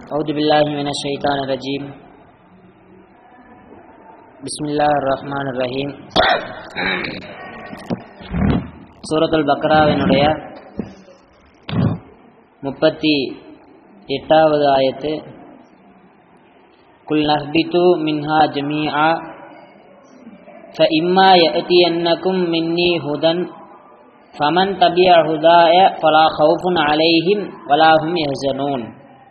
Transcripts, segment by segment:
أعوذ بالله من الشيطان الرجيم بسم الله الرحمن الرحيم சூரத்துல் பக்ராவினுடைய முப்பத்தி எட்டாவது ஆயத்து குல் நஹ்பித்து மின்ஹா ஜமீஆ فإما يأتينكم مني هدى فمن تبع هداي فلا خوف عليهم ولا هم يحزنون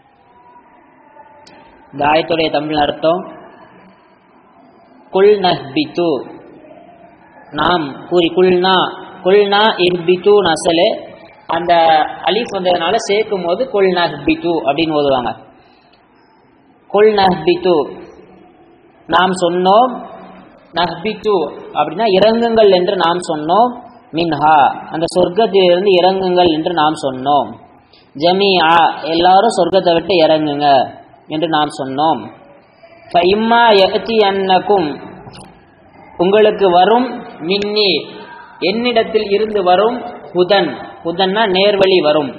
இந்த ஆயத்துடைய தமிழ் அர்த்தம் குல் நஹ்பித்து நாம் கூறி குல்னா குல்னா இர்பித்து நசலு அந்த அலிஃப் வந்ததுனால சேர்க்கும் போது குல் நஹ்பித்து அப்படின்னு ஓதுவாங்க குல் நஹ்பித்து நாம் சொன்னோம் நஹ்பித்து அப்படின்னா இறங்குங்கள் என்று நாம் சொன்னோம் மின்ஹா அந்த சொர்க்கத்திலிருந்து இறங்குங்கள் என்று நாம் சொன்னோம் ஜமீஆ எல்லாரும் சொர்க்கத்தை விட்டு இறங்குங்க என்று நாம் சொன்னோம் இம்மா எத்தி அன்னக்கும் உங்களுக்கு வரும் மின்னி என்னிடத்தில் இருந்து வரும் ஹுதன் ஹுதன்னா நேர்வழி வரும்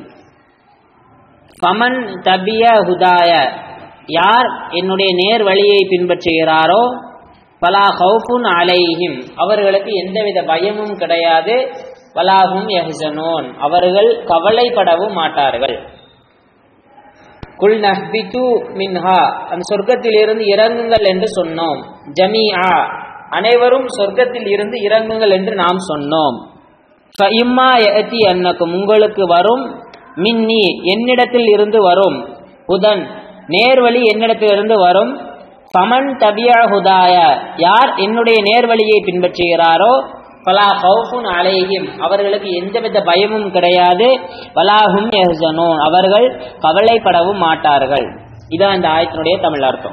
பமன் தபிய ஹுதாய யார் என்னுடைய நேர் வழியை பின்பற்றுகிறாரோ பலா ஹவுஃபுன் அலைஹிம் அவர்களுக்கு எந்தவித பயமும் கிடையாது வலாஹும் யஹ்சனூன் அவர்கள் கவலைப்படவும் மாட்டார்கள் குல் நஹ்பித்து மின்ஹா அந்த சொர்க்கத்தில் இருந்து இறங்குங்கள் என்று சொன்னோம் ஜமீஆ அனைவரும் சொர்க்கத்தில் இருந்து இறங்குங்கள் என்று நாம் சொன்னோம் இம்மா எத்தி அன்னக்கும் உங்களுக்கு வரும் மின்னி என்னிடத்தில் இருந்து வரும் உதன் நேர்வழி என்னிடத்திலிருந்து வரும் பமன் தபியா ஹுதாய யார் என்னுடைய நேர்வழியை பின்பற்றுகிறாரோ பலா ஹவுஃபுன் அலைஹிம் அவர்களுக்கு எந்தவித பயமும் கிடையாது வலாஹும் யஹ்சனூன் அவர்கள் கவலைப்படவும் மாட்டார்கள் இதான் இந்த ஆயத்தினுடைய தமிழ் அர்த்தம்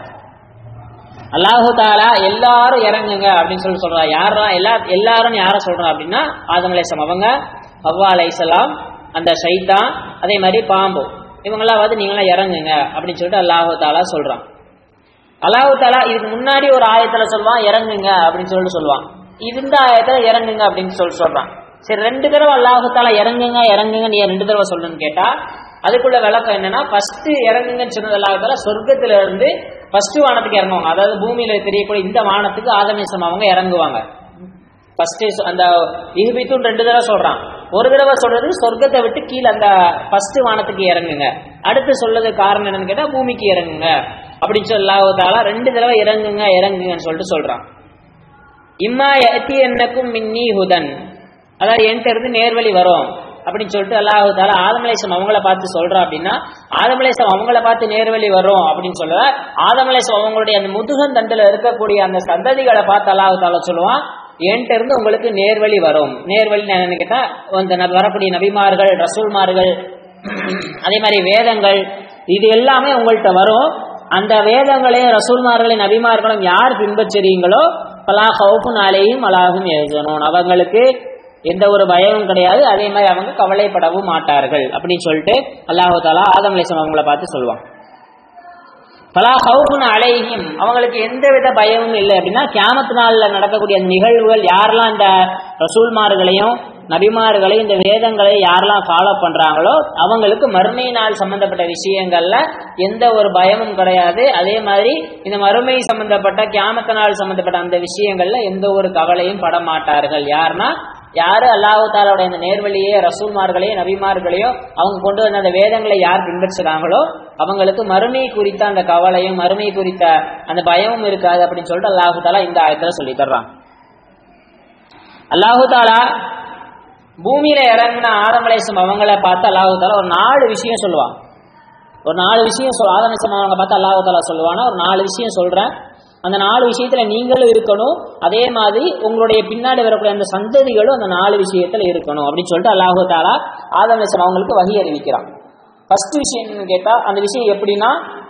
அல்லாஹு தாலா எல்லாரும் இறங்குங்க அப்படின்னு சொல்லி சொல்றா யாரா எல்லா எல்லாரும் யார சொல்றா அப்படின்னா ஆதம் அலைசம் அவங்க ஹவ்வா அலைசலாம் அந்த ஷைத்தான் அதே மாதிரி பாம்பு இவங்கெல்லாம் வந்து நீங்களாம் இறங்குங்க அப்படின்னு சொல்லிட்டு அல்லாஹு தாலா சொல்றான் அல்லாஹு தாலா இதுக்கு முன்னாடி ஒரு ஆயத்துல சொல்லுவான் இறங்குங்க அப்படின்னு சொல்லிட்டு சொல்லுவான் இந்த ஆயத்துல இறங்குங்க அப்படின்னு சொல்லி சொல்றான் சரி ரெண்டு தடவை அல்லாஹு தாலா இறங்குங்க இறங்குங்க நீ ரெண்டு தடவை சொல்லுன்னு கேட்டா அதுக்குள்ள விளக்கம் என்னன்னா ஃபர்ஸ்ட் இறங்குங்கன்னு சொன்னது அல்லாஹு தாலா சொர்க்கத்துல இருந்து ஃபர்ஸ்ட் வானத்துக்கு இறங்குவாங்க அதாவது பூமியில தெரியக்கூடிய இந்த வானத்துக்கு ஆதமேசம் அவங்க இறங்குவாங்க ஃபர்ஸ்ட் அந்த இஹ்பித்துன்னு ரெண்டு தடவை சொல்றான் ஒரு தடவை சொல்றது சொர்க்கத்தை விட்டு கீழே அந்த ஃபர்ஸ்ட் வானத்துக்கு இறங்குங்க அடுத்து சொல்றது காரணம் என்னன்னு கேட்டா பூமிக்கு இறங்குங்க அப்படின்னு சொல்லாவதால ரெண்டு தடவை இறங்குங்க இறங்குங்கன்னு சொல்லிட்டு சொல்றான் இம்மா எத்தி என்னக்கும் மின்னி ஹுதன் அதாவது என்கிட்ட இருந்து நேர்வழி வரும் அப்படின்னு சொல்லிட்டு அல்லாஹு தாலா ஆதமலேசம் அவங்கள பார்த்து சொல்றா அப்படின்னா ஆதமலேசம் அவங்கள பார்த்து நேர்வழி வரும் அப்படின்னு சொல்ல ஆதமலேசம் அவங்களுடைய அந்த முதுகன் தண்டில் இருக்கக்கூடிய அந்த சந்ததிகளை பார்த்து அல்லாஹு தாலா சொல்லுவான் என்கிட்ட இருந்து உங்களுக்கு நேர்வழி வரும் நேர்வழி என்னன்னு கேட்டா இந்த வரக்கூடிய நபிமார்கள் ரசூல்மார்கள் அதே மாதிரி வேதங்கள் இது எல்லாமே உங்கள்கிட்ட வரும் அந்த வேதங்களையும் ரசூல்மார்களையும் நபிமார்களும் யார் பின்பற்றுறீங்களோ பலா ஹவுஃபுன் அலையும் அலாகும் எழுதணும் அவங்களுக்கு எந்த ஒரு பயமும் கிடையாது அதே மாதிரி அவங்க கவலைப்படவும் மாட்டார்கள் அப்படின்னு சொல்லிட்டு அல்லாஹு தாலா ஆதம் அலிசம் அவங்கள பார்த்து சொல்லுவான் பலா ஹவுஃபுன் அலைஹிம் அவங்களுக்கு எந்த வித பயமும் இல்லை அப்படின்னா கியாமத்து நாளில் நடக்கக்கூடிய நிகழ்வுகள் யாரெல்லாம் இந்த ரசூல்மார்களையும் நபிமார்களையும் இந்த வேதங்களை யாரெல்லாம் ஃபாலோ பண்றாங்களோ அவங்களுக்கு மறுமை நாள் சம்பந்தப்பட்ட விஷயங்கள்ல எந்த ஒரு பயமும் கிடையாது அதே மாதிரி இந்த மறுமை சம்பந்தப்பட்ட கியாமத்து நாள் சம்பந்தப்பட்ட அந்த விஷயங்கள்ல எந்த ஒரு கவலையும் பட மாட்டார்கள் யாருன்னா யாரு அல்லாஹு தாலாவுடைய அந்த நேர்வழியே ரசூல்மார்களையோ நபிமார்களையோ அவங்க கொண்டு வந்த அந்த வேதங்களை யார் பின்பற்றுறாங்களோ அவங்களுக்கு மறுமை குறித்த அந்த கவலையும் மறுமை குறித்த அந்த பயமும் இருக்காது அப்படின்னு சொல்லிட்டு அல்லாஹு தாலா இந்த ஆயத்துல சொல்லி தர்றான் அல்லாஹு தாலா பூமியில இறங்கின ஆதமலேசம் அவங்கள பார்த்து அல்லாஹு தாலா ஒரு நாலு விஷயம் சொல்லுவான் ஒரு நாலு விஷயம் சொல் ஆதமலேசம் அவங்க பார்த்து அல்லாஹு தாலா சொல்லுவானா ஒரு நாலு விஷயம் சொல்றேன் அந்த நாலு விஷயத்துல நீங்களும் இருக்கணும் அதே மாதிரி உங்களுடைய பின்னாடி வரக்கூடிய அந்த சந்ததிகளும் அந்த நாலு விஷயத்துல இருக்கணும் அப்படின்னு சொல்லிட்டு அல்லாஹு தாலா ஆதமலேசம் அவங்களுக்கு வகி அறிவிக்கிறான் ஃபர்ஸ்ட் விஷயம் என்னன்னு கேட்டா அந்த விஷயம் எப்படின்னா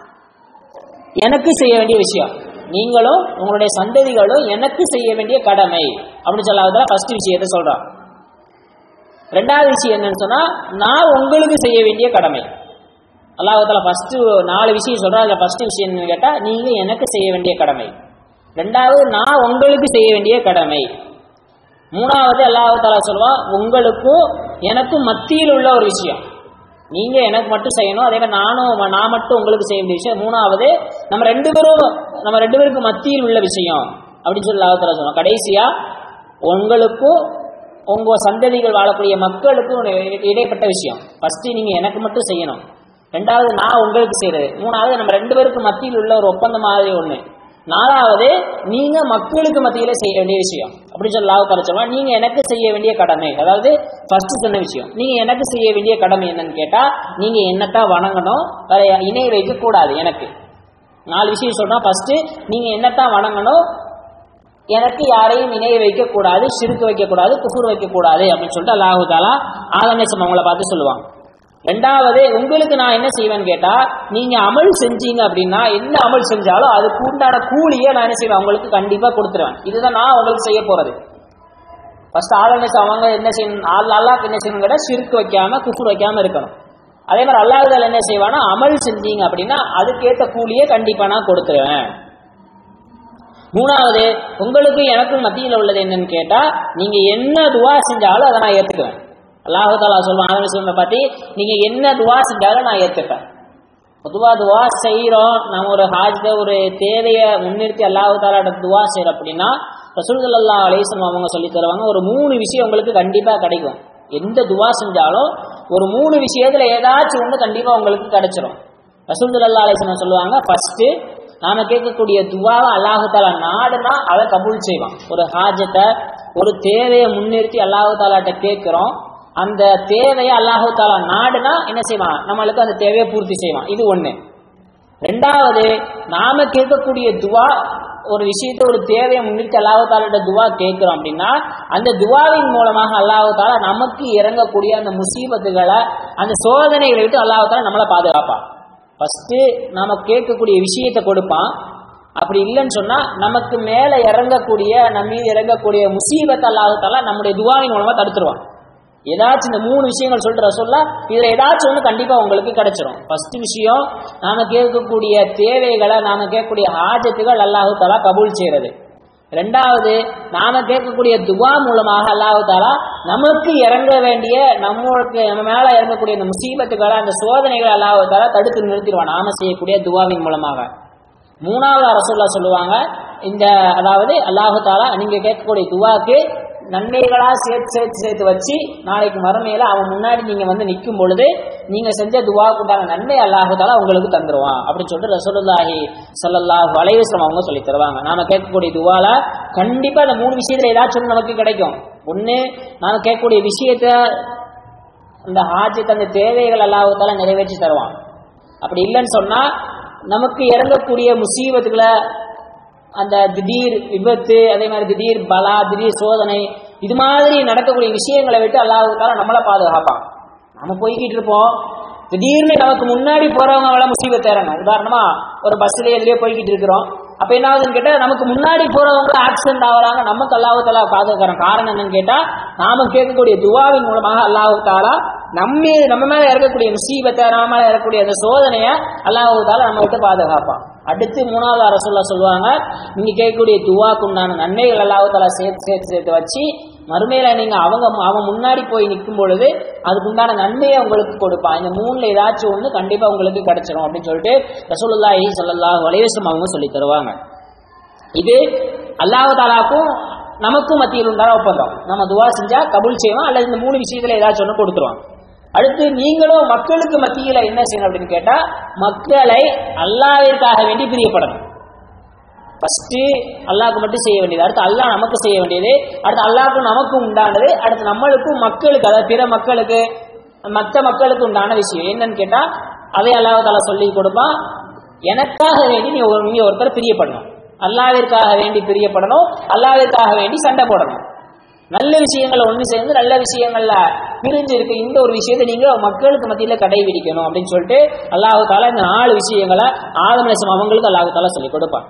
எனக்கு செய்ய வேண்டிய விஷயம் நீங்களும் உங்களுடைய சந்ததிகளும் எனக்கு செய்ய வேண்டிய கடமை அப்படின்னு சொல்லாததால ஃபர்ஸ்ட் விஷயத்த சொல்றான் ரெண்டாவது விஷயம் என்னன்னு சொன்னா நான் உங்களுக்கு செய்ய வேண்டிய கடமை அல்லாஹால ஃபர்ஸ்ட் நாலு விஷயம் சொல்றா அதுல ஃபர்ஸ்ட் விஷயம் என்னன்னு கேட்டா நீங்க எனக்கு செய்ய வேண்டிய கடமை ரெண்டாவது நான் உங்களுக்கு செய்ய வேண்டிய கடமை மூணாவது அல்லாஹால சொல்லுவா உங்களுக்கும் எனக்கும் மத்தியில் உள்ள ஒரு விஷயம் நீங்க எனக்கு மட்டும் செய்யணும் அதே மாதிரி நானும் நான் மட்டும் உங்களுக்கு செய்ய வேண்டிய விஷயம் மூணாவது நம்ம ரெண்டு பேரும் நம்ம ரெண்டு பேருக்கு மத்தியில் உள்ள விஷயம் அப்படின்னு சொல்லி லாபத்தில் சொல்லுவோம் கடைசியா உங்களுக்கும் உங்க சந்ததிகள் வாழக்கூடிய மக்களுக்கும் இட- இடைப்பட்ட விஷயம் ஃபர்ஸ்ட் நீங்க எனக்கு மட்டும் செய்யணும் ரெண்டாவது நான் உங்களுக்கு செய்யறது மூணாவது நம்ம ரெண்டு பேருக்கு மத்தியில் உள்ள ஒரு ஒப்பந்தம் மாதிரி ஒண்ணு நாலாவது நீங்க மக்களுக்கு மத்தியில செய்ய வேண்டிய விஷயம் அப்படி சொல்லி லாபத்தில் சொல்லுவோம் நீங்க எனக்கு செய்ய வேண்டிய கடமை அதாவது ஃபர்ஸ்ட் சொன்ன விஷயம் நீங்க எனக்கு செய்ய வேண்டிய கடமை என்னன்னு கேட்டா நீங்க என்னத்தான் வணங்கணும் வேற இணை வைக்க கூடாது எனக்கு நாலு விஷயம் சொன்னா ஃபர்ஸ்ட் நீங்க என்னத்தான் வணங்கணும் எனக்கு யாரையும் இணைய வைக்க கூடாது சிறுக்கு வைக்க கூடாது குஃபுர் வைக்க கூடாது அப்படின்னு சொல்லிட்டு அல்லாஹு தாலா ஆதமேசம் அவங்கள பார்த்து சொல்லுவான் ரெண்டாவது உங்களுக்கு நான் என்ன செய்வேன்னு கேட்டா நீங்க அமல் செஞ்சீங்க அப்படின்னா என்ன அமல் செஞ்சாலும் அதுக்கு உண்டான கூலியை நான் என்ன செய்வேன் உங்களுக்கு கண்டிப்பா கொடுத்துருவேன் இதுதான் நான் உங்களுக்கு செய்ய போறது ஃபர்ஸ்ட் ஆதமேசம் அவங்க என்ன செய்யணும் அல்ல அல்லாஹ்க்கு என்ன செய்யணும் கேட்டா சிறுக்கு வைக்காம குஃபுர் வைக்காம இருக்கணும் அதே மாதிரி அல்லாஹ் என்ன செய்வானா அமல் செஞ்சீங்க அப்படின்னா அதுக்கேற்ற கூலியை கண்டிப்பா நான் கொடுத்துருவேன் மூணாவது உங்களுக்கு எனக்கும் மத்தியில் உள்ளது என்னன்னு கேட்டா நீங்க என்ன துவா செஞ்சாலும் அதை நான் ஏத்துக்குவேன் அல்லாஹு தாலா சொல்லுவான் ஆதம சொல்ல பத்தி நீங்க என்ன துவா செஞ்சாலும் நான் ஏத்துப்பேன் பொதுவா துவா செய்யறோம் நம்ம ஒரு ஹாஜ்ல ஒரு தேவையை முன்னிறுத்தி அல்லாஹு தாலாட்ட துவா செய்யறோம் அப்படின்னா ரசூல் அல்லா அலேசம் அவங்க சொல்லி தருவாங்க ஒரு மூணு விஷயம் உங்களுக்கு கண்டிப்பா கிடைக்கும் எந்த துவா செஞ்சாலும் ஒரு மூணு விஷயத்துல ஏதாச்சும் ஒன்று கண்டிப்பா உங்களுக்கு கிடைச்சிரும் ரசூல் அல்லா அலேசம் சொல்லுவாங்க ஃபர்ஸ்ட் நாம கேட்கக்கூடிய துவாவை அல்லாஹு தாலா நாடுனா அதை கபூல் செய்வான் ஒரு ஹாஜத்தை ஒரு தேவையை முன்னிறுத்தி அல்லாஹு தாலாட்ட கேட்கிறோம் அந்த தேவையை அல்லாஹு தாலா நாடுனா என்ன செய்வான் நம்மளுக்கு அந்த தேவையை பூர்த்தி செய்வான் இது ஒண்ணு ரெண்டாவது நாம கேட்கக்கூடிய துவா ஒரு விஷயத்த ஒரு தேவையை முன்னிட்டு அல்லாஹு தாலாட்ட துவா கேட்கிறோம் அப்படின்னா அந்த துவாவின் மூலமாக அல்லாஹு தாலா நமக்கு இறங்கக்கூடிய அந்த முசீபத்துகளை அந்த சோதனைகளை விட்டு அல்லாஹு தாலா நம்மளை பாதுகாப்பான் ஃபர்ஸ்ட் நாம கேட்கக்கூடிய விஷயத்தை கொடுப்பான் அப்படி இல்லைன்னு சொன்னா நமக்கு மேல இறங்கக்கூடிய நம்ம மீது இறங்கக்கூடிய முசீபத் அல்லாஹால நம்முடைய துவாவின் மூலமா தடுத்துருவான் ஏதாச்சும் இந்த மூணு விஷயங்கள் சொல்ற சொல்ல இதுல ஏதாச்சும் ஒண்ணு கண்டிப்பா உங்களுக்கு கிடைச்சிரும் ஃபர்ஸ்ட் விஷயம் நாம கேட்கக்கூடிய தேவைகளை நாம கேட்கக்கூடிய ஆஜத்துகள் அல்லாஹு தாலா கபூல் செய்யறது ரெண்டாவது நாம கேட்கக்கூடிய துவா மூலமாக அல்லாஹு தாலா நமக்கு இறங்க வேண்டிய நம்மளுக்கு நம்ம மேல இறங்கக்கூடிய அந்த முசீபத்துகளை அந்த சோதனைகளை அல்லாஹு தாலா தடுத்து நிறுத்திடுவான் நாம செய்யக்கூடிய துவாவின் மூலமாக மூணாவது அரசுல்லா சொல்லுவாங்க இந்த அதாவது அல்லாஹு தாலா நீங்க கேட்கக்கூடிய துவாக்கு நன்மைகளா சேர்த்து சேர்த்து சேர்த்து வச்சு நாளைக்கு மறுமையில அவன் முன்னாடி நீங்க வந்து நிற்கும் பொழுது நீங்க செஞ்ச துவாக்கு உண்டான நன்மை அல்லாஹு தாலா உங்களுக்கு தந்துருவான் அப்படின்னு சொல்லிட்டு ரசூலுல்லாஹி ஸல்லல்லாஹு அலைஹி வஸல்லம் அவங்க சொல்லி தருவாங்க நாம கேட்கக்கூடிய துவால கண்டிப்பா அந்த மூணு விஷயத்துல ஏதாச்சும் ஒண்ணு நமக்கு கிடைக்கும் ஒண்ணு நாம கேட்கக்கூடிய விஷயத்த அந்த ஹாஜத் அந்த தேவைகள் அல்லாஹு தாலா நிறைவேற்றி தருவான் அப்படி இல்லைன்னு சொன்னா நமக்கு இறங்கக்கூடிய முசீபத்துகளை அந்த திடீர் விபத்து அதே மாதிரி திடீர் பலா திடீர் சோதனை இது மாதிரி நடக்கக்கூடிய விஷயங்களை விட்டு அல்லாஹுக்கால நம்மளை பாதுகாப்பான் நம்ம போய்கிட்டு இருப்போம் திடீர்னு நமக்கு முன்னாடி போறவங்க அவளை முசீபத் இறங்கும் உதாரணமா ஒரு பஸ்ல எதுலயோ போய்கிட்டு இருக்கிறோம் அப்ப என்ன ஆகுதுன்னு கேட்டா நமக்கு முன்னாடி போறவங்க ஆக்சிடென்ட் ஆகுறாங்க நமக்கு அல்லாஹு தாலா பாதுகாக்கிறோம் காரணம் என்னன்னு கேட்டா நாம கேட்கக்கூடிய துவாவின் மூலமாக அல்லாஹு தாலா நம்ம நம்ம மேல இறக்கக்கூடிய முசீபத்தை நம்ம மேல இறக்கக்கூடிய அந்த சோதனையை அல்லாஹு தாலா நம்ம விட்டு பாதுகாப்பான் அடுத்து மூணாவது அரசுல்லா சொல்லுவாங்க நீங்க கேட்கக்கூடிய துவாக்கு உண்டான நன்மைகள் அல்லாஹு தாலா சேர்த்து சேர்த்து சேர்த்து வச்சு மறுமையில நீங்க அவங்க அவன் முன்னாடி போய் நிற்கும் பொழுது அதுக்கு உண்டான நன்மையை உங்களுக்கு கொடுப்பான் இந்த மூணுல ஏதாச்சும் ஒண்ணு கண்டிப்பா உங்களுக்கு கிடைச்சிரும் அப்படின்னு சொல்லிட்டு ரசூலுல்லாஹி ஸல்லல்லாஹு அலைஹி வஸல்லம் அவங்க சொல்லி தருவாங்க இது அல்லாஹ் தாலாக்கும் நமக்கும் மத்தியில் உண்டான ஒப்பந்தம் நம்ம துவா செஞ்சா கபூல் செய்வோம் அல்லது இந்த மூணு விஷயத்துல ஏதாச்சும் ஒன்று கொடுத்துருவான் அடுத்து நீங்களும் மக்களுக்கு மத்தியில என்ன செய்யணும் அப்படின்னு கேட்டா மக்களை அல்லாவிற்காக வேண்டி பிரியப்படணும் ஃபர்ஸ்ட் அல்லாஹ்க்கு மட்டும் செய்ய வேண்டியது அடுத்து அல்லாஹ் நமக்கு செய்ய வேண்டியது அடுத்து அல்லாஹ்க்கும் நமக்கும் உண்டானது அடுத்து நம்மளுக்கும் மக்களுக்கு அதாவது பிற மக்களுக்கு மற்ற மக்களுக்கு உண்டான விஷயம் என்னன்னு கேட்டா அதே அல்லாஹ் தாலா சொல்லி கொடுப்பான் எனக்காக வேண்டி நீ ஒரு நீங்க ஒருத்தர் பிரியப்படணும் அல்லாவிற்காக வேண்டி பிரியப்படணும் அல்லாவிற்காக வேண்டி சண்டை போடணும் நல்ல விஷயங்களை ஒண்ணு சேர்ந்து நல்ல விஷயங்கள்ல பிரிஞ்சு இருக்கு இந்த ஒரு விஷயத்தை நீங்க மக்களுக்கு மத்தியில கடைபிடிக்கணும் அப்படின்னு சொல்லிட்டு அல்லாஹு தாலா இந்த நாலு விஷயங்களை ஆதம் அலிஸ்லாம் அவங்களுக்கு அல்லாஹு தாலா சொல்லி கொடுப்பான்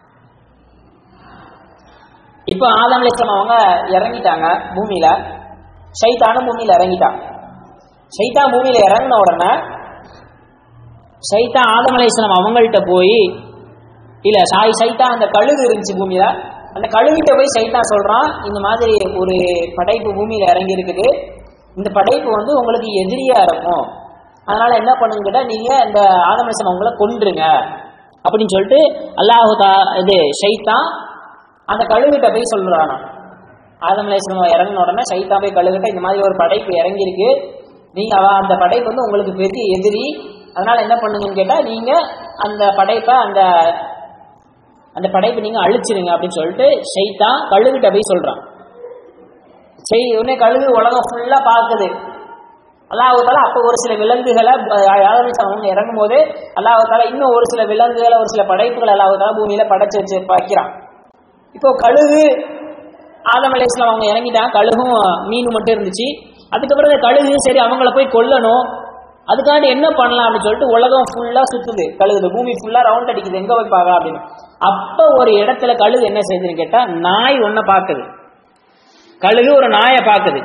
இப்போ ஆதம் அலிஸ்லாம் அவங்க இறங்கிட்டாங்க பூமியில சைத்தானும் பூமியில இறங்கிட்டான் சைத்தான் பூமியில இறங்கின உடனே சைத்தான் ஆதம் அலிஸ்லாம் அவங்கள்ட்ட போய் இல்ல சாய் சைத்தான் அந்த கழுகு இருந்துச்சு பூமியில அந்த கழுகிட்ட போய் சைத்தான் சொல்றான் இந்த மாதிரி ஒரு படைப்பு பூமியில இறங்கி இருக்குது இந்த படைப்பு வந்து உங்களுக்கு எதிரியா இருக்கும் அதனால என்ன பண்ணுங்க கேட்டா நீங்க இந்த ஆதம் அலைஹிஸ்ஸலாம் அவங்கள கொன்றுங்க அப்படின்னு சொல்லிட்டு அல்லாஹு தா இது ஷைத்தான் அந்த கழுகுகிட்ட போய் சொல்றானா ஆதம் அலைஹிஸ்ஸலாம் இறங்கின உடனே ஷைத்தான் போய் கழுகுகிட்ட இந்த மாதிரி ஒரு படைப்பு இறங்கியிருக்கு நீங்க அவ- அந்த படைப்பு வந்து உங்களுக்கு பெரிய எதிரி அதனால என்ன பண்ணுங்கன்னு கேட்டா நீங்க அந்த படைப்பை அந்த அந்த படைப்பை நீங்க அழிச்சிருங்க அப்படின்னு சொல்லிட்டு ஷைத்தான் கழுகுகிட்ட போய் சொல்றான் சரி உடனே கழுகு உலகம் ஃபுல்லா பார்க்குது அல்லாஹால அப்போ ஒரு சில விலங்குகளை யாரும் அவங்க இறங்கும் போது அல்லாஹால இன்னும் ஒரு சில விலங்குகளை ஒரு சில படைப்புகள் அல்லாஹால பூமியில படைச்சு வச்சு வைக்கிறான் இப்போ கழுகு ஆதம் அலையாம் அவங்க இறங்கிட்டாங்க கழுகும் மீன் மட்டும் இருந்துச்சு அதுக்கப்புறம் இந்த கழுகு சரி அவங்கள போய் கொல்லணும் அதுக்காண்டி என்ன பண்ணலாம் அப்படின்னு சொல்லிட்டு உலகம் ஃபுல்லா சுத்துது கழுகுது பூமி ஃபுல்லா ரவுண்ட் அடிக்குது எங்க போய் பார்க்கலாம் அப்படின்னு அப்ப ஒரு இடத்துல கழுகு என்ன செய்யுதுன்னு கேட்டா நாய் ஒன்ன பாக்குது கழுகு ஒரு நாயை பாக்குது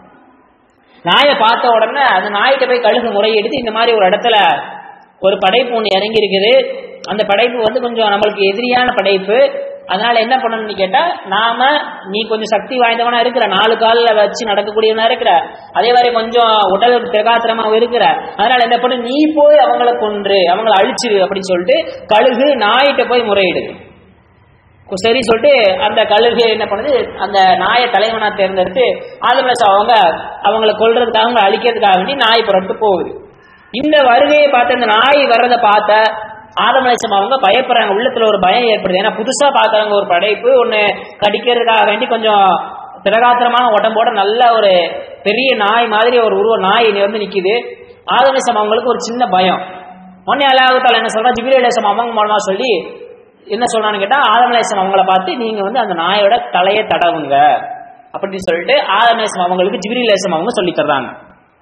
நாயை பார்த்த உடனே அந்த நாய்கிட்ட போய் கழுகு முறையெடுத்து இந்த மாதிரி ஒரு இடத்துல ஒரு படைப்பு ஒன்று இறங்கி இருக்குது அந்த படைப்பு வந்து கொஞ்சம் நம்மளுக்கு எதிரியான படைப்பு அதனால என்ன பண்ணணும்னு கேட்டா நாம நீ கொஞ்சம் சக்தி வாய்ந்தவனா இருக்கிற நாலு காலில் வச்சு நடக்கக்கூடியவனா இருக்கிற அதே மாதிரி கொஞ்சம் உடல் திரகாத்திரமா இருக்கிற அதனால என்ன பண்ணு நீ போய் அவங்கள கொன்று அவங்கள அழிச்சிரு அப்படின்னு சொல்லிட்டு கழுகு நாயிட்ட போய் முறையிடுது சரி சொல்லிட்டு அந்த கழுகு என்ன பண்ணுது அந்த நாயை தலைவனா தேர்ந்தெடுத்து ஆதமலசா அவங்க அவங்கள கொல்றதுக்காக அவங்களை அழிக்கிறதுக்காக வேண்டி நாய் புறப்பட்டு போகுது இந்த வருகையை பார்த்து அந்த நாய் வர்றதை பார்த்த ஆதமலேசம் அவங்க பயப்படுறாங்க உள்ளத்துல ஒரு பயம் ஏற்படுது ஏன்னா புதுசா பார்க்கறாங்க ஒரு படைப்பு ஒண்ணு கடிக்கிறதுக்காக வேண்டி கொஞ்சம் திரகாத்திரமான உடம்போட நல்ல ஒரு பெரிய நாய் மாதிரி ஒரு உருவ நாய் இனி வந்து நிக்குது ஆதமலேசம் அவங்களுக்கு ஒரு சின்ன பயம் உடனே அல்லாஹால என்ன சொல்றா ஜிபிரி அலேசம் அவங்க மூலமா சொல்லி என்ன சொல்றான்னு கேட்டா ஆதமலேசம் அவங்கள பார்த்து நீங்க வந்து அந்த நாயோட தலையை தடவுங்க அப்படின்னு சொல்லிட்டு ஆதமலேசம் அவங்களுக்கு ஜிபிரி லேசம் அவங்க சொல்லி தர்றாங்க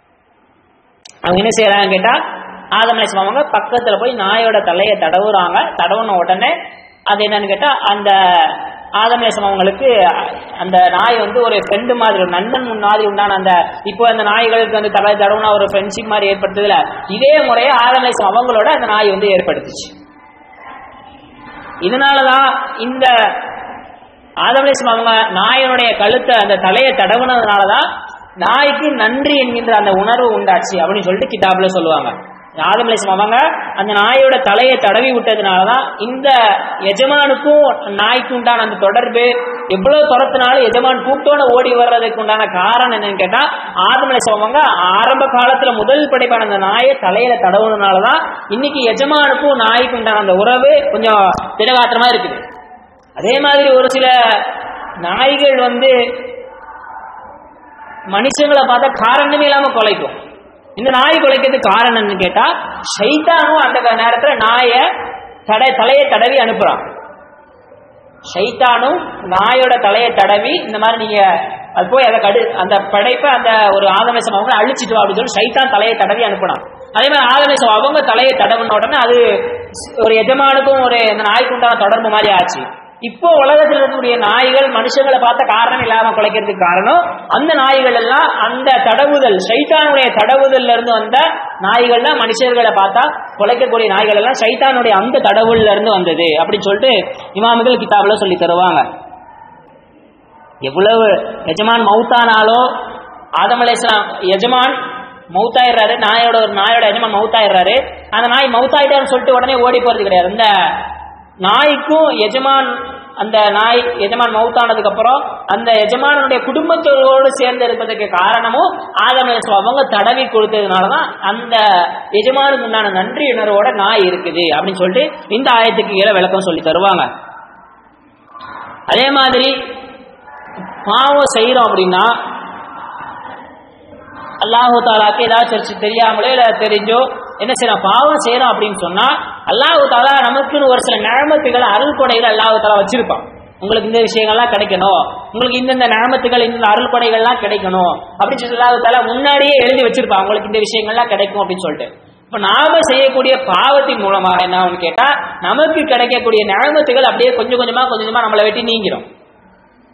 அவங்க என்ன செய்யறாங்க கேட்டா ஆதமலேசம் அவங்க பக்கத்துல போய் நாயோட தலையை தடவுறாங்க தடவுன உடனே அது என்னன்னு கேட்டா அந்த ஆதமலேசம் அவங்களுக்கு அந்த நாய் வந்து ஒரு ஃப்ரெண்டு மாதிரி ஒரு நண்பன் மாதிரி உண்டான அந்த இப்போ அந்த நாய்களுக்கு வந்து தலை தடவுனா ஒரு ஃப்ரெண்ட்ஷிப் மாதிரி ஏற்படுத்துதுல இதே முறையை ஆதமலேசம் அவங்களோட அந்த நாய் வந்து ஏற்படுத்துச்சு இதனாலதான் இந்த ஆதமலேசம் அவங்க நாயனுடைய கழுத்தை அந்த தலையை தடவுனதுனாலதான் நாய்க்கு நன்றி என்கின்ற அந்த உணர்வு உண்டாச்சு அப்படின்னு சொல்லிட்டு கிதாப்ல சொல்லுவாங்க ஆதமலேசம் அவங்க அந்த நாயோட தலையை தடவி விட்டதுனாலதான் இந்த எஜமானுக்கும் நாய்க்கு உண்டான அந்த தொடர்பு எவ்வளவு துரத்தினாலும் எஜமான் கூட்டோட ஓடி வர்றதுக்கு உண்டான காரணம் என்னன்னு கேட்டா ஆதமலேசம் அவங்க ஆரம்ப காலத்துல முதல் படைப்பான அந்த நாயை தலையில தடவுனதுனாலதான் இன்னைக்கு எஜமானுக்கும் நாய்க்கு உண்டான அந்த உறவு கொஞ்சம் திடகாத்திரமா இருக்குது அதே மாதிரி ஒரு சில நாய்கள் வந்து மனுஷங்களை பார்த்தா காரணமே இல்லாம கொலைக்கும் இந்த நாய் கொலைக்கிறதுக்கு காரணம்னு கேட்டா ஷைத்தானும் அந்த நேரத்துல நாய தடை தலையை தடவி அனுப்புறான் ஷைத்தானும் நாயோட தலையை தடவி இந்த மாதிரி நீங்க அது போய் அதை கடு அந்த படைப்பை அந்த ஒரு ஆதமேசம் அவங்க அழிச்சிட்டு வா அப்படின்னு சொல்லி ஷைத்தான் தலையை தடவி அனுப்பினான் அதே மாதிரி ஆதமேசம் அவங்க தலையை தடவின உடனே அது ஒரு எஜமானுக்கும் ஒரு இந்த நாய்க்கு உண்டான தொடர்பு மாதிரி ஆச்சு இப்போ உலகத்தில் இருக்கக்கூடிய நாய்கள் மனுஷங்களை பார்த்த காரணம் இல்லாம குலைக்கிறதுக்கு காரணம் அந்த நாய்கள் எல்லாம் அந்த தடவுதல் சைத்தானுடைய தடவுதல்ல இருந்து வந்த நாய்கள் தான் மனுஷர்களை பார்த்தா குலைக்கக்கூடிய நாய்கள் எல்லாம் சைத்தானுடைய அந்த தடவுல இருந்து வந்தது அப்படின்னு சொல்லிட்டு இமாமுகள் கிதாபில் சொல்லி தருவாங்க எவ்வளவு எஜமான் மவுத்தானாலோ ஆதமலேஸ்லாம் எஜமான் மவுத்தாயிடுறாரு நாயோட ஒரு நாயோட எஜமான் மவுத்தாயிடுறாரு அந்த நாய் மவுத்தாயிட்டாருன்னு சொல்லிட்டு உடனே ஓடி போறது கிடையாது இந்த நாய்க்கும் எஜமான் அந்த நாய் எஜமான் மவுத்தானதுக்கு அப்புறம் அந்த எஜமானுடைய குடும்பத்தோடு சேர்ந்து இருப்பதற்கு காரணமும் ஆதம் அவங்க தடவி கொடுத்ததுனாலதான் அந்த எஜமானுக்கு உண்டான நன்றி உணர்வோட நாய் இருக்குது அப்படின்னு சொல்லிட்டு இந்த ஆயத்துக்கு கீழே விளக்கம் சொல்லி தருவாங்க அதே மாதிரி பாவம் செய்யறோம் அப்படின்னா அல்லாஹு தாலாக்கு ஏதாச்சும் தெரியாமலே இல்லை தெரிஞ்சோ என்ன செய்யறோம் பாவம் செய்யறோம் அப்படின்னு சொன்னா அல்லாஹு தாலா நமக்குன்னு ஒரு சில நிழமத்துகளை அருள் கொடைகள் அல்லாஹு தாலா வச்சிருப்பான் உங்களுக்கு இந்த விஷயங்கள்லாம் கிடைக்கணும் உங்களுக்கு இந்தந்த நிழமத்துகள் இந்த அருள் கொடைகள்லாம் கிடைக்கணும் அப்படின்னு சொல்லி அல்லாஹு தாலா முன்னாடியே எழுதி வச்சிருப்பான் உங்களுக்கு இந்த விஷயங்கள்லாம் கிடைக்கும் அப்படின்னு சொல்லிட்டு இப்ப நாம செய்யக்கூடிய பாவத்தின் மூலமாக என்ன கேட்டா நமக்கு கிடைக்கக்கூடிய நிழமத்துகள் அப்படியே கொஞ்சம் கொஞ்சமா கொஞ்சம் கொஞ்சமா நம்மளை வெட்டி நீங்கிறோம்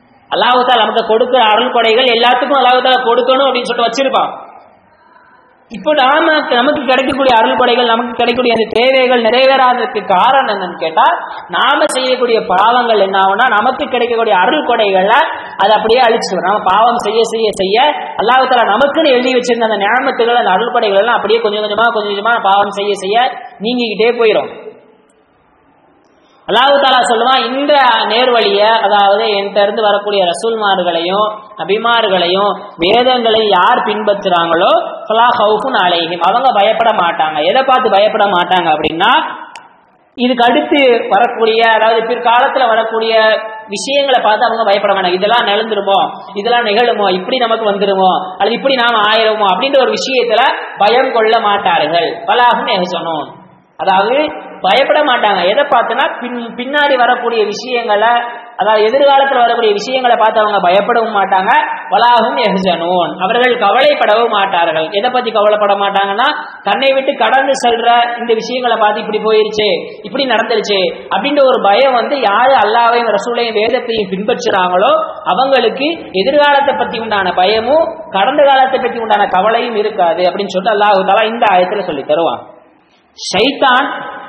அல்லாஹால நமக்கு கொடுக்கிற அருள் கொடைகள் எல்லாத்துக்கும் அல்லாஹால கொடுக்கணும் அப்படின்னு சொல்லிட்டு வச்சிருப்பான் இப்போ நாம நமக்கு கிடைக்கக்கூடிய அருள் கொடைகள் நமக்கு கிடைக்கக்கூடிய அந்த தேவைகள் நிறைவேறாததுக்கு காரணம் என்னன்னு கேட்டா நாம செய்யக்கூடிய பாவங்கள் என்ன ஆகும்னா நமக்கு கிடைக்கக்கூடிய அருள் கொடைகளை அதை அப்படியே அழிச்சிடும் நாம பாவம் செய்ய செய்ய செய்ய அல்லாஹால நமக்குன்னு எழுதி வச்சிருந்த அந்த ஞாபகத்துகள் அந்த அருள் கொடைகள் எல்லாம் அப்படியே கொஞ்சம் கொஞ்சமா கொஞ்சம் கொஞ்சமா பாவம் செய்ய செய்ய நீங்கிக்கிட்டே போயிடும் அல்லாஹு தாலா சொல்லுவான் இந்த நேர்வழிய அதாவது என்கிட்ட இருந்து வரக்கூடிய ரசூல்மார்களையும் நபிமார்களையும் வேதங்களையும் யார் பின்பற்றுறாங்களோ ஃபலா ஹவுஃபுன் அலைஹிம் அவங்க பயப்பட மாட்டாங்க எதை பார்த்து பயப்பட மாட்டாங்க அப்படின்னா இதுக்கு அடுத்து வரக்கூடிய அதாவது பிற்காலத்துல வரக்கூடிய விஷயங்களை பார்த்து அவங்க பயப்பட வேண்டாம் இதெல்லாம் நிலந்துருமோ இதெல்லாம் நிகழுமோ இப்படி நமக்கு வந்துருமோ அல்லது இப்படி நாம ஆயிரமோ அப்படின்ற ஒரு விஷயத்துல பயம் கொள்ள மாட்டார்கள் பலாகும் சொன்னோம் அதாவது பயப்பட மாட்டாங்க எதை பார்த்துனா பின் பின்னாடி வரக்கூடிய விஷயங்களை அதாவது எதிர்காலத்தில் வரக்கூடிய விஷயங்களை பார்த்து அவங்க பயப்படவும் மாட்டாங்க வலாகும் எஹ்ஜனூன் அவர்கள் கவலைப்படவும் மாட்டார்கள் எதை பத்தி கவலைப்பட மாட்டாங்கன்னா தன்னை விட்டு கடந்து செல்ற இந்த விஷயங்களை பார்த்து இப்படி போயிருச்சு இப்படி நடந்துருச்சு அப்படின்ற ஒரு பயம் வந்து யாரு அல்லாவையும் ரசூலையும் வேதத்தையும் பின்பற்றுறாங்களோ அவங்களுக்கு எதிர்காலத்தை பத்தி உண்டான பயமும் கடந்த காலத்தை பத்தி உண்டான கவலையும் இருக்காது அப்படின்னு சொல்லிட்டு அல்லாஹு தாலா இந்த ஆயத்துல சொல்லி தருவான் ஷைத்தான்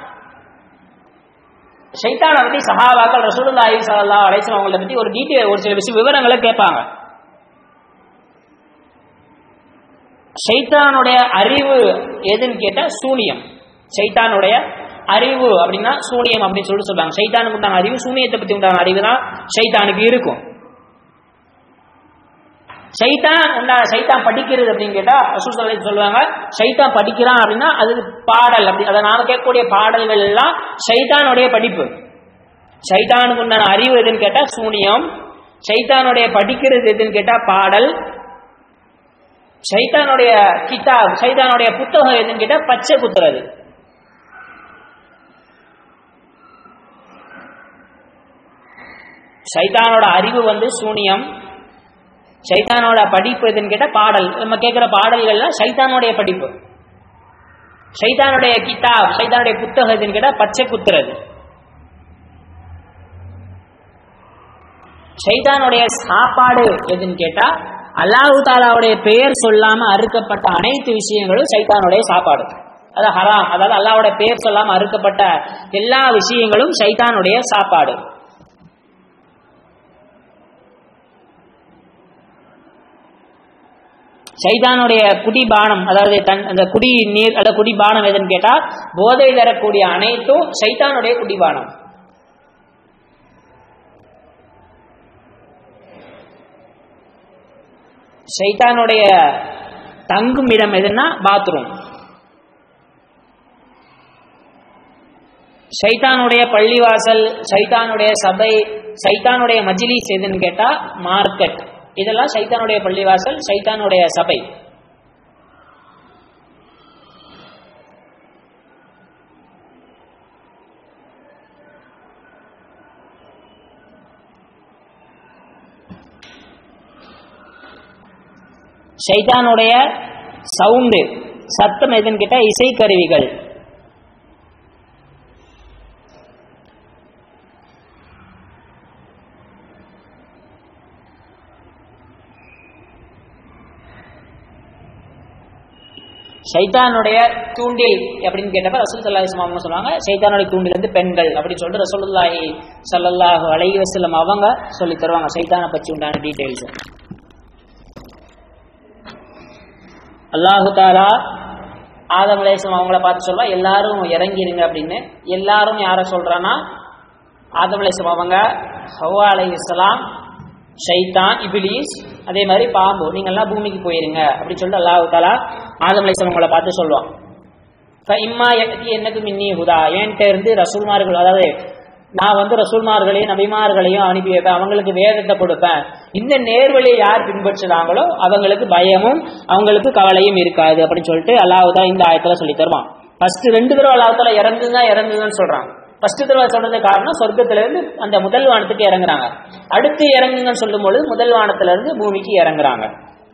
ஷைத்தானை பத்தி சஹாபாக்கள் ரசூலுல்லாஹி ஸல்லல்லாஹு அலைஹி வஸல்லம் அவங்கள பத்தி ஒரு டீட்டெயில் ஒரு சில விஷய விவரங்களை கேட்பாங்க ஷைத்தானுடைய அறிவு எதுன்னு கேட்டா சூனியம் ஷைத்தானுடைய அறிவு அப்படின்னா சூனியம் அப்படின்னு சொல்லிட்டு சொல்றாங்க ஷைத்தானுக்கு உண்டான அறிவு சூனியத்தை பத்தி உண்டான அறிவு தான் ஷைத்தானுக்கு இருக்கும் சைத்தான் உண்டா சைத்தான் படிக்கிறது அப்படின்னு கேட்டா ரசூல் ஸல்லல்லாஹு சொல்லுவாங்க சைத்தான் படிக்கிறான் அப்படின்னா அது பாடல் அப்படி அதை நாம கேட்கக்கூடிய பாடல்கள் எல்லாம் சைத்தானுடைய படிப்பு சைத்தானுக்கு உண்டான அறிவு எதுன்னு கேட்டா சூனியம் சைத்தானுடைய படிக்கிறது எதுன்னு கேட்டா பாடல் சைத்தானுடைய கிதாப் சைத்தானுடைய புத்தகம் எதுன்னு கேட்டா பச்சை குத்துறது சைத்தானோட அறிவு வந்து சூனியம் சைத்தானோட படிப்பு எதுன்னு கேட்டா பாடல் நம்ம கேட்கிற பாடல்கள்லாம் சைத்தானுடைய படிப்பு சைத்தானுடைய கிதாப் சைத்தானுடைய புத்தகம் எதுன்னு கேட்டா பச்சை குத்துறது சைத்தானுடைய சாப்பாடு எதுன்னு கேட்டா அல்லாஹு தாலாவுடைய பெயர் சொல்லாம அறுக்கப்பட்ட அனைத்து விஷயங்களும் சைத்தானுடைய சாப்பாடு அது ஹராம் அதாவது அல்லாவோட பெயர் சொல்லாம அறுக்கப்பட்ட எல்லா விஷயங்களும் சைத்தானுடைய சாப்பாடு சைதானுடைய குடிபானம் அதாவது தன் அந்த குடி நீர் அதாவது குடிபானம் எதுன்னு கேட்டா போதை தரக்கூடிய அனைத்தும் சைத்தானுடைய குடிபானம் சைத்தானுடைய தங்கும் இடம் எதுன்னா பாத்ரூம் சைத்தானுடைய பள்ளிவாசல் சைத்தானுடைய சபை சைத்தானுடைய மஜ்லிஸ் எதுன்னு கேட்டா மார்க்கெட் இதெல்லாம் சைத்தானுடைய பள்ளிவாசல் சைத்தானுடைய சபை சைத்தானுடைய சவுண்டு சத்தம் எதுன்னு கேட்டா இசைக்கருவிகள் சைத்தானுடைய தூண்டில் அப்படின்னு கேட்டப்ப ரசூல் சல்லாஹி அவங்க சொல்லுவாங்க சைத்தானுடைய தூண்டில் வந்து பெண்கள் அப்படின்னு சொல்லிட்டு ரசூலுல்லாஹி சல்லல்லாஹு அலைஹி வஸல்லம் அவங்க சொல்லி தருவாங்க சைத்தானை பற்றி உண்டான டீடைல்ஸ் அல்லாஹு தாலா ஆதம் அலைஹிஸ்ஸலாம் அவங்கள பார்த்து சொல்வா எல்லாரும் இறங்கிருங்க அப்படின்னு எல்லாரும் யார சொல்றான்னா ஆதம் அலைஹிஸ்ஸலாம் அவங்க ஹவ்வா அலைஹிஸ்ஸலாம் ஷைத்தான் இபிலிஸ் அதே மாதிரி பாம்பு நீங்கள்லாம் பூமிக்கு போயிருங்க அப்படின்னு சொல்லிட்டு அல்லாஹு தாலா ஆதம் அலைஹிஸ்ஸலாம் அவங்கள பார்த்து சொல்லுவான் இம்மா எத்தி என்னது மின்னி ஹுதா என்கிட்ட இருந்து ரசூல்மார்கள் அதாவது நான் வந்து ரசூல்மார்களையும் நபிமார்களையும் அனுப்பி வைப்பேன் அவங்களுக்கு வேதத்தை கொடுப்பேன் இந்த நேர்வழியை யார் பின்பற்றுறாங்களோ அவங்களுக்கு பயமும் அவங்களுக்கு கவலையும் இருக்காது அப்படின்னு சொல்லிட்டு அல்லாஹுதான் இந்த ஆயத்துல சொல்லி தருவான் ஃபர்ஸ்ட் ரெண்டு தடவை அல்லாஹால இறங்குதான் இறங்குங்கன்னு சொல்றான் ஃபர்ஸ்ட் தடவை சொன்னது காரணம் சொர்க்கத்துல இருந்து அந்த முதல் வானத்துக்கு இறங்குறாங்க அடுத்து இறங்குங்கன்னு சொல்லும்போது முதல் வானத்துல இருந்து பூமிக்கு இறங்குறாங்க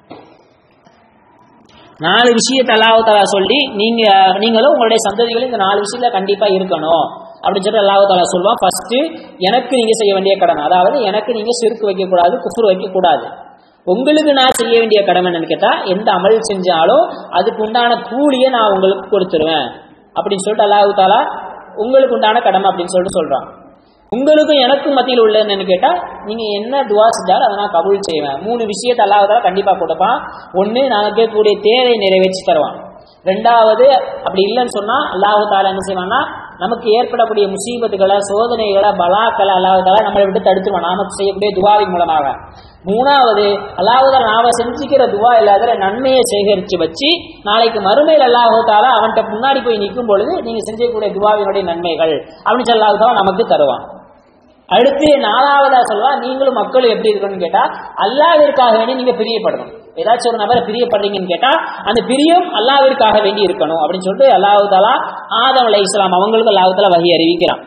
நாலு விஷயத்தை அல்லாஹாலா சொல்லி நீங்க நீங்களும் உங்களுடைய சந்ததிகளும் இந்த நாலு விஷயத்துல கண்டிப்பா இருக்கணும் அப்படின்னு சொல்லிட்டு அல்லாஹாலா சொல்லுவான் ஃபர்ஸ்ட் எனக்கு நீங்க செய்ய வேண்டிய கடன் அதாவது எனக்கு நீங்க சிறுக்கு வைக்கக்கூடாது குஃபுர் வைக்கக்கூடாது உங்களுக்கு நான் செய்ய வேண்டிய கடமை என்னன்னு கேட்டா எந்த அமல் செஞ்சாலும் அதுக்கு உண்டான கூலியை நான் உங்களுக்கு கொடுத்துருவேன் அப்படின்னு சொல்லிட்டு அல்லாஹு தாலா உங்களுக்கு உண்டான கடமை அப்படின்னு சொல்லிட்டு சொல்றான் உங்களுக்கும் எனக்கும் மத்தியில் உள்ள என்னன்னு கேட்டா நீங்க என்ன துவா செஞ்சாலும் அதை நான் கபூல் செய்வேன் மூணு விஷயத்தை அல்லாஹ் தாலா கண்டிப்பா கொடுப்பான் ஒண்ணு நான் கேட்கக்கூடிய தேவை நிறைவேற்றி தருவான் ரெண்டாவது அப்படி இல்லைன்னு சொன்னா அல்லாஹு தாலா என்ன செய்வான்னா நமக்கு ஏற்படக்கூடிய முசீபத்துகளை சோதனைகளை பலாக்களை அல்லாஹு தாலா நம்மளை விட்டு தடுத்துருவான் நாம செய்யக்கூடிய துவாவின் மூலமாக மூணாவது அல்லாஹு தாலா நாம செஞ்சுக்கிற துவா இல்லாத நன்மையை சேகரித்து வச்சு நாளைக்கு மறுமையில் அல்லாஹு தாலா அவன்கிட்ட முன்னாடி போய் நிற்கும் பொழுது நீங்க செஞ்சக்கூடிய துவாவினுடைய நன்மைகள் அப்படின்னு சொல்லி அல்லாஹு தாலா நமக்கு தருவான் அடுத்து நாலாவதா சொல்லுவா நீங்களும் மக்களும் எப்படி இருக்கணும்னு கேட்டா அல்லாவிற்காக வேண்டி நீங்க பிரியப்படணும் ஏதாச்சும் ஒரு நபரை பிரியப்படுறீங்கன்னு கேட்டா அந்த பிரியம் அல்லாவிற்காக வேண்டி இருக்கணும் அப்படின்னு சொல்லிட்டு அல்லாஹு தாலா ஆதம் அலை இஸ்லாம் அவங்களுக்கு அல்லாஹு தாலா வகை அறிவிக்கிறான்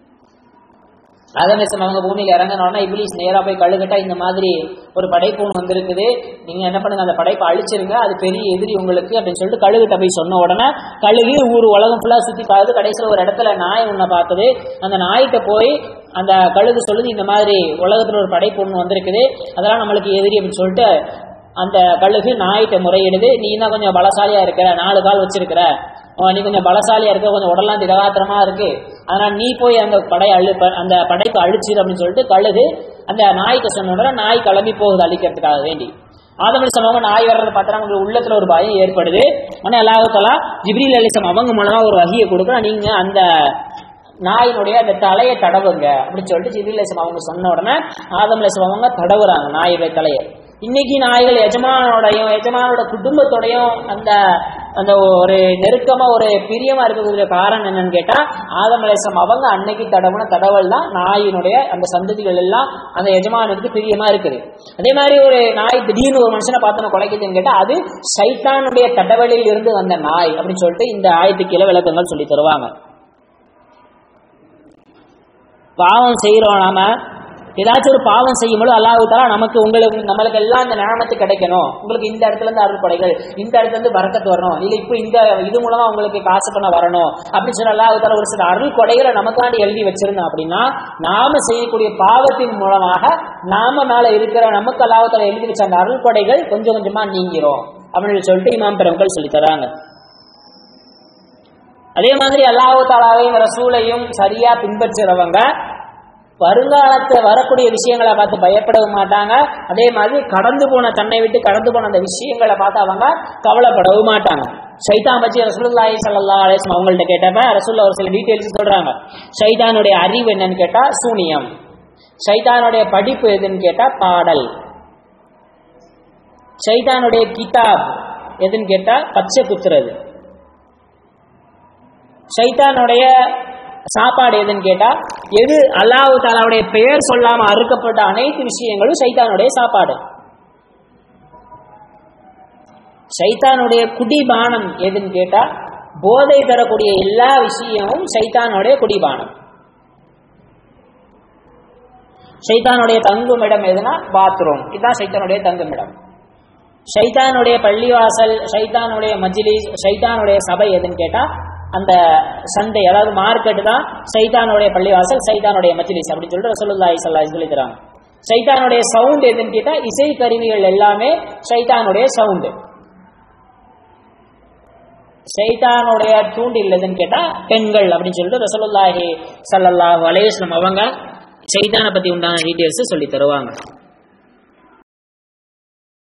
ஆதமேசம் அவங்க பூமியில இறங்கினோன்னா இப்ளீஸ் நேரா போய் கழுகட்டா இந்த மாதிரி ஒரு படைப்பு ஒன்று வந்திருக்குது நீங்க என்ன பண்ணுங்க அந்த படைப்பை அழிச்சிருங்க அது பெரிய எதிரி உங்களுக்கு அப்படின்னு சொல்லிட்டு கழுகுட்ட போய் சொன்ன உடனே கழுகு ஊர் உலகம் ஃபுல்லா சுத்தி பார்த்து கடைசியில் ஒரு இடத்துல நாய் ஒன்றை பார்த்தது அந்த நாய்கிட்ட போய் அந்த கழுகு சொல்லுது இந்த மாதிரி உலகத்துல ஒரு படைப்பு ஒன்று வந்திருக்குது அதெல்லாம் நம்மளுக்கு எதிரி அப்படின்னு சொல்லிட்டு அந்த கழுகு நாய்கிட்ட முறையிடுது நீ தான் கொஞ்சம் பலசாலியா இருக்கிற நாலு கால் வச்சிருக்கிற நீ கொஞ்சம் பலசாலியா இருக்க கொஞ்சம் உடலாம் திடகாத்திரமா இருக்கு அதனால நீ போய் அந்த படை அழு அந்த படைப்பை அழிச்சிரு அப்படின்னு சொல்லிட்டு கழுகு அந்த நாய்க்கு சொன்ன உடனே நாய் கிளம்பி போகுது அழிக்கிறதுக்காக வேண்டி ஆதமலி சமவங்க நாய் வர்றதை பார்த்தா உங்களுக்கு உள்ளத்துல ஒரு பயம் ஏற்படுது ஆனா அல்லாஹலா ஜிப்ரீல் அலிசம் அவங்க மூலமா ஒரு வகையை கொடுக்குறோம் நீங்க அந்த நாயினுடைய அந்த தலையை தடவுங்க அப்படின்னு சொல்லிட்டு ஜிப்ரீல் அலிசம் அவங்க சொன்ன உடனே ஆதம் அலிசம் அவங்க தடவுறாங்க நாயுடைய தலையை இன்னைக்கு நாய்கள் எஜமானோடையும் எஜமானோட குடும்பத்தோடையும் அந்த அந்த ஒரு நெருக்கமா ஒரு பிரியமா இருக்கக்கூடிய காரணம் என்னன்னு கேட்டா ஆதமலேசம் அவங்க அன்னைக்கு தடவுன தடவல் தான் நாயினுடைய அந்த சந்ததிகள் எல்லாம் அந்த எஜமானுக்கு பிரியமா இருக்குது அதே மாதிரி ஒரு நாய் திடீர்னு ஒரு மனுஷனை பார்த்தோம் குலைக்குதுன்னு கேட்டா அது சைத்தானுடைய தடவலில் இருந்து வந்த நாய் அப்படின்னு சொல்லிட்டு இந்த ஆயத்துக்கு கீழே விளக்கங்கள் சொல்லி தருவாங்க பாவம் செய்யறோம் நாம ஏதாச்சும் ஒரு பாவம் செய்யும்போது அல்லாஹு தாலா நமக்கு உங்களுக்கு நம்மளுக்கு எல்லாம் இந்த நியமத்து கிடைக்கணும் உங்களுக்கு இந்த இடத்துல இருந்து அருள் கொடைகள் இந்த இடத்துல இருந்து வரக்கத்து வரணும் இல்ல இப்போ இந்த இது மூலமா உங்களுக்கு காசு பண்ண வரணும் அப்படின்னு சொல்லி அல்லாஹு தாலா ஒரு சில அருள் கொடைகளை நமக்காண்டி எழுதி வச்சிருந்தோம் அப்படின்னா நாம செய்யக்கூடிய பாவத்தின் மூலமாக நாம மேல இருக்கிற நமக்கு அல்லாஹு தாலா எழுதி வச்ச அந்த அருள் கொடைகள் கொஞ்சம் கொஞ்சமா நீங்கிறோம் அப்படின்னு சொல்லிட்டு இமாம் பெருமக்கள் சொல்லி தராங்க அதே மாதிரி அல்லாஹு தாலாவையும் ரசூலையும் சரியா பின்பற்றுறவங்க வருங்காலத்தை வரக்கூடிய விஷயங்களை பார்த்து பயப்படவும் மாட்டாங்க அதே மாதிரி கடந்து போன தன்னை விட்டு கடந்து போன அந்த விஷயங்களை பார்த்து அவங்க கவலைப்படவும் மாட்டாங்க சைதான் பற்றி ரசூலுல்லாஹி ஸல்லல்லாஹு அலைஹி வஸல்லம் அவங்கள்ட்ட கேட்டப்ப ரசூல்லா ஒரு சில டீடைல்ஸ் சொல்றாங்க சைதானுடைய அறிவு என்னன்னு கேட்டா சூனியம் சைதானுடைய படிப்பு எதுன்னு கேட்டா பாடல் சைதானுடைய கிதாப் எதுன்னு கேட்டா பச்சை குத்துறது சைத்தானுடைய சாப்பாடு எதுன்னு கேட்டா எது அல்லாஹு தாலாவுடைய பெயர் சொல்லாம அறுக்கப்பட்ட அனைத்து விஷயங்களும் சைத்தானுடைய சாப்பாடு சைத்தானுடைய குடிபானம் எதுன்னு கேட்டா போதை தரக்கூடிய எல்லா விஷயமும் சைத்தானுடைய குடிபானம் சைத்தானுடைய தங்குமிடம் எதுனா பாத்ரூம் இதுதான் சைத்தானுடைய தங்குமிடம் ஷைத்தானுடைய பள்ளிவாசல் ஷைத்தானுடைய மஜ்லிஸ் ஷைத்தானுடைய சபை எதுன்னு கேட்டா அந்த சந்தை அதாவது மார்க்கெட் தான் சைத்தானுடைய பள்ளிவாசல் சைத்தானுடைய மஜ்லிஸ் அப்படின்னு சொல்லிட்டு ரசூலுல்லாஹி ஸல்லல்லாஹு அலைஹி சொல்லி தராங்க சைத்தானுடைய சவுண்ட் எதுன்னு கேட்டா இசை கருவிகள் எல்லாமே சைத்தானுடைய சவுண்டு சைத்தானுடைய தூண்டில் எதுன்னு கேட்டா பெண்கள் அப்படின்னு சொல்லிட்டு ரசூலுல்லாஹி ஸல்லல்லாஹு அலைஹி வஸல்லம் அவங்க சைத்தானை பத்தி உண்டான டீடைல்ஸ் சொல்லி தருவாங்க